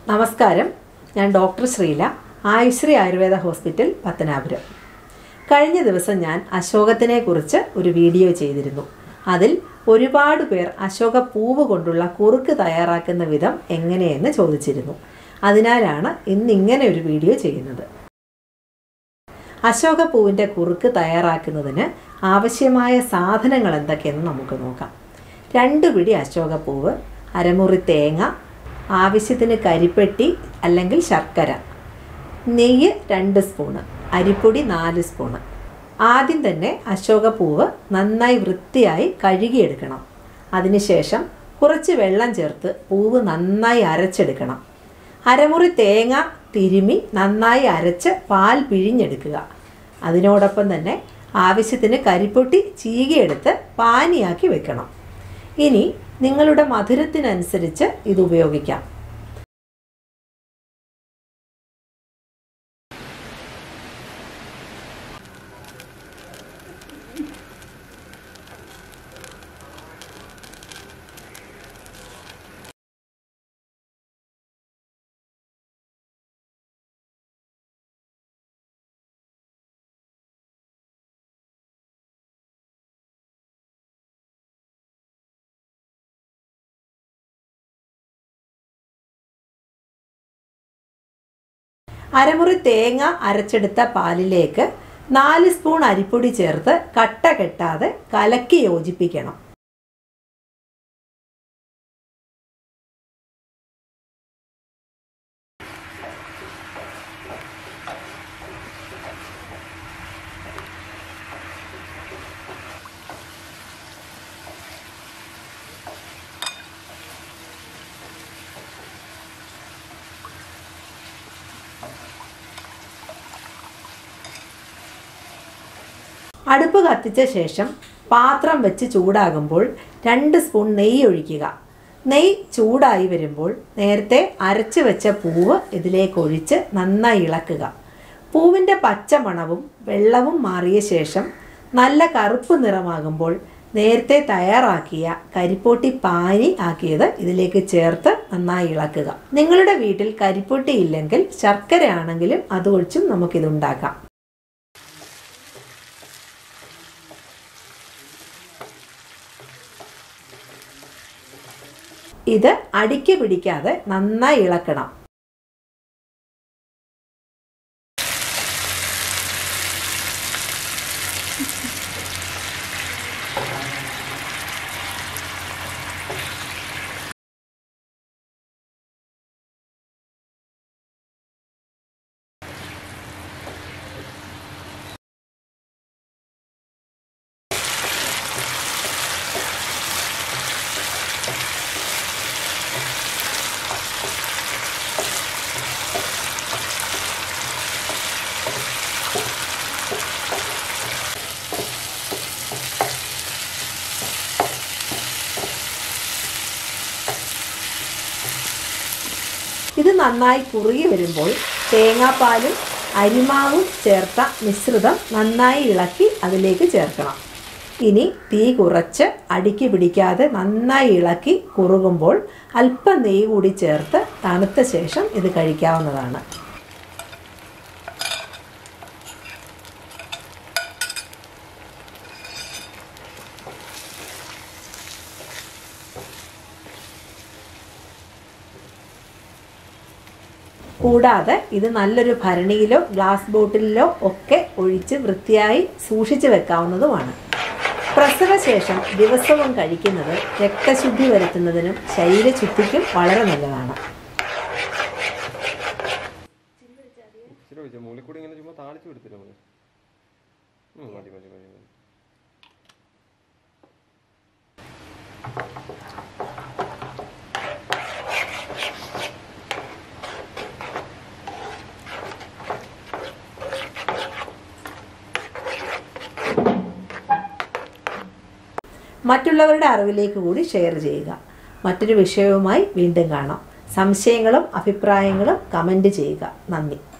നമസ്കാരം ഞാൻ doctor Sreela Ayushree Ayurveda hospital Pathanapuram കഴിഞ്ഞ ദിവസം ഞാൻ അശോകത്തിനെ കുറിച്ച് ഒരു വീഡിയോ ചെയ്തിരുന്നു അതിൽ ഒരുപാട് പേർ അശോക പൂവ് കൊണ്ടുള്ള കുറുക്ക് തയ്യാറാക്കുന്ന വിധം എങ്ങനെയെന്ന് ചോദിച്ചിരുന്നു അതിനാലാണ് ഇന്ന് ഇങ്ങനെ ഒരു വീഡിയോ ചെയ്യുന്നത് അശോക പൂവിൻ്റെ കുറുക്ക് തയ്യാറാക്കുന്നതിന് ആവശ്യമായ സാധനങ്ങൾ എന്തൊക്കെയെന്ന് നമുക്ക് നോക്കാം രണ്ട് പിടി അശോകപ്പൂവ് അരമുറി തേങ്ങ ആവശ്യത്തിന് കരിപ്പെട്ടി അല്ലെങ്കിൽ ശർക്കര നെയ്യ് രണ്ട് സ്പൂണ് അരിപ്പൊടി നാല് സ്പൂണ് ആദ്യം തന്നെ അശോകപ്പൂവ് നന്നായി വൃത്തിയായി കഴുകിയെടുക്കണം അതിനുശേഷം കുറച്ച് വെള്ളം ചേർത്ത് പൂവ് നന്നായി അരച്ചെടുക്കണം അരമുറി തേങ്ങ തിരുമി നന്നായി അരച്ച് പാൽ പിഴിഞ്ഞെടുക്കുക അതിനോടൊപ്പം തന്നെ ആവശ്യത്തിന് കരിപ്പൊട്ടി ചീകിയെടുത്ത് പാനിയാക്കി വെക്കണം ഇനി നിങ്ങളുടെ മധുരത്തിനനുസരിച്ച് ഇത് ഉപയോഗിക്കാം അരമുറി തേങ്ങ അരച്ചെടുത്ത പാലിലേക്ക് നാല് സ്പൂൺ അരിപ്പൊടി ചേർത്ത് കട്ട കെട്ടാതെ കലക്കി യോജിപ്പിക്കണം അടുപ്പ് കത്തിച്ച ശേഷം പാത്രം വെച്ച് ചൂടാകുമ്പോൾ രണ്ട് സ്പൂൺ നെയ്യ് ഒഴിക്കുക നെയ്യ് ചൂടായി വരുമ്പോൾ നേരത്തെ അരച്ച് വെച്ച പൂവ് ഇതിലേക്ക് ഒഴിച്ച് നന്നായി ഇളക്കുക പൂവിൻ്റെ പച്ചമണവും വെള്ളവും മാറിയ ശേഷം നല്ല കറുപ്പ് നിറമാകുമ്പോൾ നേരത്തെ തയ്യാറാക്കിയ കരിപ്പോട്ടി പാനി ആക്കിയത് ഇതിലേക്ക് ചേർത്ത് നന്നായി ഇളക്കുക നിങ്ങളുടെ വീട്ടിൽ കരിപ്പൊട്ടി ഇല്ലെങ്കിൽ ശർക്കര ആണെങ്കിലും അത് ഒഴിച്ചും നമുക്കിതുണ്ടാക്കാം ഇത് അടിക്ക് പിടിക്കാതെ നന്നായി ഇളക്കണം ഇത് നന്നായി കുറുകി വരുമ്പോൾ തേങ്ങാപ്പാലും അരിമാവും ചേർത്ത മിശ്രിതം നന്നായി ഇളക്കി അതിലേക്ക് ചേർക്കണം ഇനി തീ കുറച്ച് അടിക്ക് പിടിക്കാതെ നന്നായി ഇളക്കി കുറുകുമ്പോൾ അല്പം നെയ്യ് കൂടി ചേർത്ത് തണുത്ത ശേഷം ഇത് കഴിക്കാവുന്നതാണ് കൂടാതെ ഇത് നല്ലൊരു ഭരണിയിലോ ഗ്ലാസ് ബോട്ടിലിലോ ഒക്കെ ഒഴിച്ച് വൃത്തിയായി സൂക്ഷിച്ചു വെക്കാവുന്നതുമാണ് പ്രസവശേഷം ദിവസവും കഴിക്കുന്നത് രക്തശുദ്ധി വരുത്തുന്നതിനും ശരീരശുദ്ധിക്കും വളരെ നല്ലതാണ് ഇച്ചിരി ഒഴിച്ചു മുകളിൽ കൂടി ഇങ്ങനെ ചുമ്മാ താളിച്ചു കൊടുത്തില്ല നമുക്ക് ഉം, മതി മതി മതി മതി മറ്റുള്ളവരുടെ അറിവിലേക്ക് കൂടി ഷെയർ ചെയ്യുക മറ്റൊരു വിഷയവുമായി വീണ്ടും കാണാം സംശയങ്ങളും അഭിപ്രായങ്ങളും കമൻറ്റ് ചെയ്യുക നന്ദി